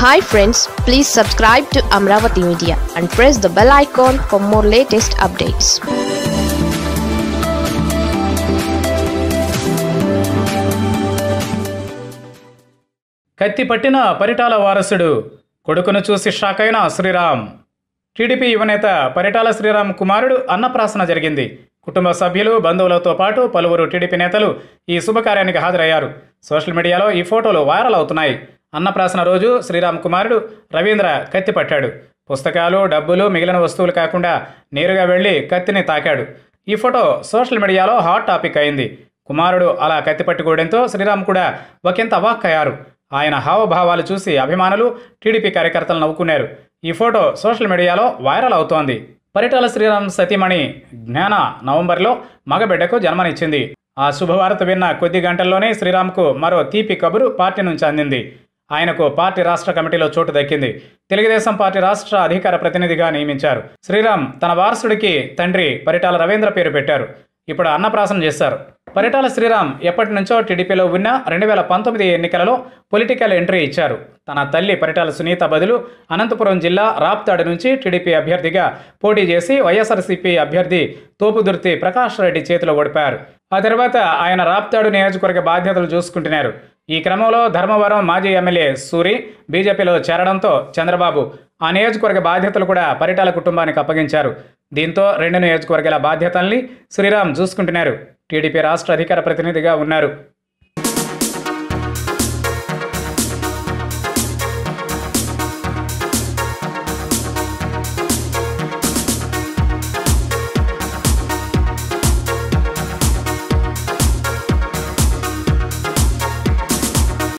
hi friends please subscribe to Amaravati media and press the bell icon for more latest updates కత్తి పట్టిన పరిటాల వారసుడు కొడుకును చూసి షాక్ అయిన శ్రీరామ్ టీడీపీ యువనేత పరిటాల శ్రీరామ్ కుమారుడు అన్నప్రాసన జరిగింది కుటుంబ సభ్యులు బంధువులతో పాటు పలువురు టీడీపీ నేతలు ఈ శుభకార్యానికి హాజరయ్యారు సోషల్ మీడియాలో ఈ ఫోటోలు వైరల్ అవుతున్నాయి అన్నప్రాసన రోజు శ్రీరామ్ కుమారుడు రవీంద్ర కత్తి పట్టాడు పుస్తకాలు డబ్బులు మిగిలిన వస్తువులు కాకుండా నేరుగా వెళ్లి కత్తిని తాకాడు ఈ ఫోటో సోషల్ మీడియాలో హాట్ టాపిక్ అయింది కుమారుడు అలా కత్తి పట్టుకోవడంతో శ్రీరామ్ కూడా ఒకంత అవాక్కయ్యారు ఆయన హావభావాలు చూసి అభిమానులు టీడీపీ కార్యకర్తలు నవ్వుకున్నారు ఈ ఫోటో సోషల్ మీడియాలో వైరల్ అవుతోంది పరిటాల శ్రీరామ్ సతీమణి జ్ఞాన నవంబర్లో మగబిడ్డకు జన్మనిచ్చింది ఆ శుభవార్త విన్న కొద్ది గంటల్లోనే శ్రీరామ్కు మరో తీపి కబురు పార్టీ నుంచి అందింది ఆయనకు పార్టీ రాష్ట్ర కమిటీలో చోటు దక్కింది తెలుగుదేశం పార్టీ రాష్ట్ర అధికార ప్రతినిధిగా నియమించారు శ్రీరామ్ తన వారసుడికి తండ్రి పరిటాల రవీంద్ర పేరు పెట్టారు ఇప్పుడు అన్నప్రాసన చేశారు పరిటాల శ్రీరామ్ ఎప్పటి నుంచో టీడీపీలో ఉన్న రెండు వేల పంతొమ్మిది ఎన్నికలలో పొలిటికల్ ఎంట్రీ ఇచ్చారు తన తల్లి పరిటాల సునీత బదులు అనంతపురం జిల్లా రాప్తాడు నుంచి టీడీపీ అభ్యర్థిగా పోటీ చేసి వైఎస్ఆర్సీపీ అభ్యర్థి తోపుదుర్తి ప్రకాష్ రెడ్డి చేతిలో ఓడిపారు ఆ తర్వాత ఆయన రాప్తాడు నియోజకవర్గ బాధ్యతలు చూసుకుంటున్నారు ఈ క్రమంలో ధర్మవరం మాజీ ఎమ్మెల్యే సూరి బీజేపీలో చేరడంతో చంద్రబాబు ఆ నియోజకవర్గ బాధ్యతలు కూడా పరిటాల కుటుంబానికి అప్పగించారు దీంతో రెండు నియోజకవర్గాల బాధ్యతల్ని శ్రీరామ్ చూసుకుంటున్నారు టీడీపీ రాష్ట్ర అధికార ప్రతినిధిగా ఉన్నారు